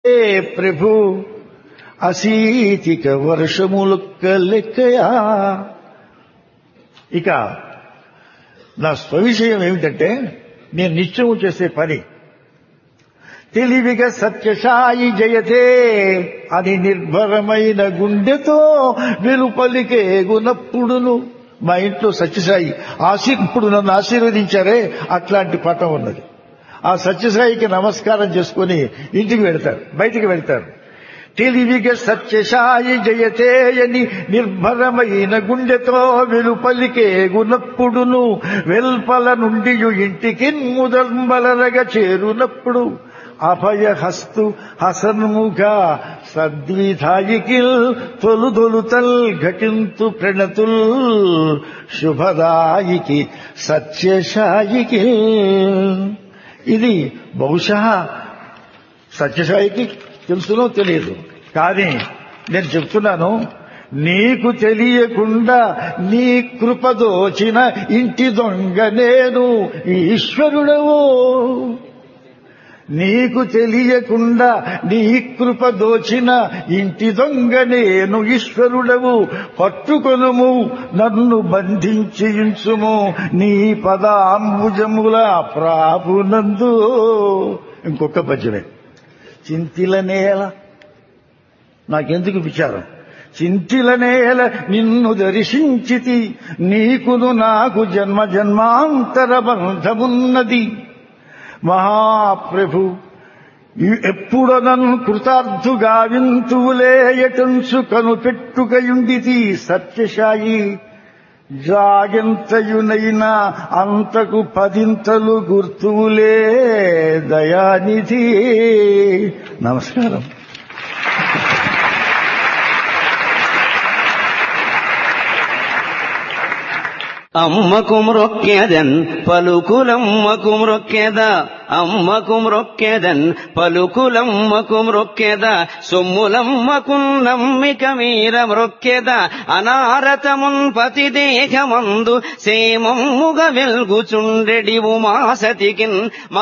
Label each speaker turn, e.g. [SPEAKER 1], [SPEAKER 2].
[SPEAKER 1] ఏ ప్రభు అసీతిక వర్షములొక్క లెక్కయా ఇక నా స్వవిషయం ఏమిటంటే నేను నిత్యము చేసే పని తెలివిగా సత్యసాయి జయతే అని నిర్భరమైన గుండెతో వెలుపలికే గునప్పుడును మా ఇంట్లో సత్యసాయి ఆశీ ఇప్పుడు నన్ను ఆశీర్వదించారే అట్లాంటి పటం ఉన్నది ఆ సత్యసాయికి నమస్కారం చేసుకుని ఇంటికి వెళ్తారు బయటికి వెళ్తారు తెలివిగా సత్యసాయి జయతే అని నిర్భరమైన గుండెతో వెలుపలికే గునప్పుడును వెల్పల నుండి ఇంటికి ముదర్మలరగా చేరునప్పుడు అభయహస్తు హసన్ముఖ సద్విధాయికిల్ తొలు తొలుతల్ ఘటింతు ప్రణతుల్ శుభదాయికి సత్యసాయికి ఇది బహుశా సత్యసాయికి తెలుసునో తెలియదు కానీ నేను చెప్తున్నాను నీకు తెలియకుండా నీ కృప దోచిన ఇంటి దొంగ నేను ఈశ్వరుడవు నీకు తెలియకుండా నీ కృప దోచిన ఇంటి దొంగ నేను ఈశ్వరుడవు పట్టుకొనుము నన్ను బంధించియుంచుము నీ పదాంబుజముల ప్రాపునందు ఇంకొక పద్యమే చింతిల నేల నాకెందుకు విచారం చింతిల నేల నిన్ను దర్శించితి నీకును నాకు జన్మ జన్మాంతర బంధమున్నది మహాప్రభు ఎప్పుడు నన్ను కృతార్థుగా వింతువులేయటంచు కను పెట్టుకయుండితి సత్యశాయి జాగంతయునైనా అంతకు పదింతలు గుర్తువులే దయానిధి నమస్కారం
[SPEAKER 2] అమ్మకు మ్రొక్కెదన్ పలుకులమ్మకు మ్రొక్కెద అమ్మకు మ్రొక్కెదన్ పలుకులమ్మకు మ్రొక్కెద సొమ్ములమ్మకు నమ్మిక మీర మ్రొక్కెద అనారతమున్ పతి దేహమందు సేమమ్ముగ వెల్గుచుండెడి ఉమాసతికిన్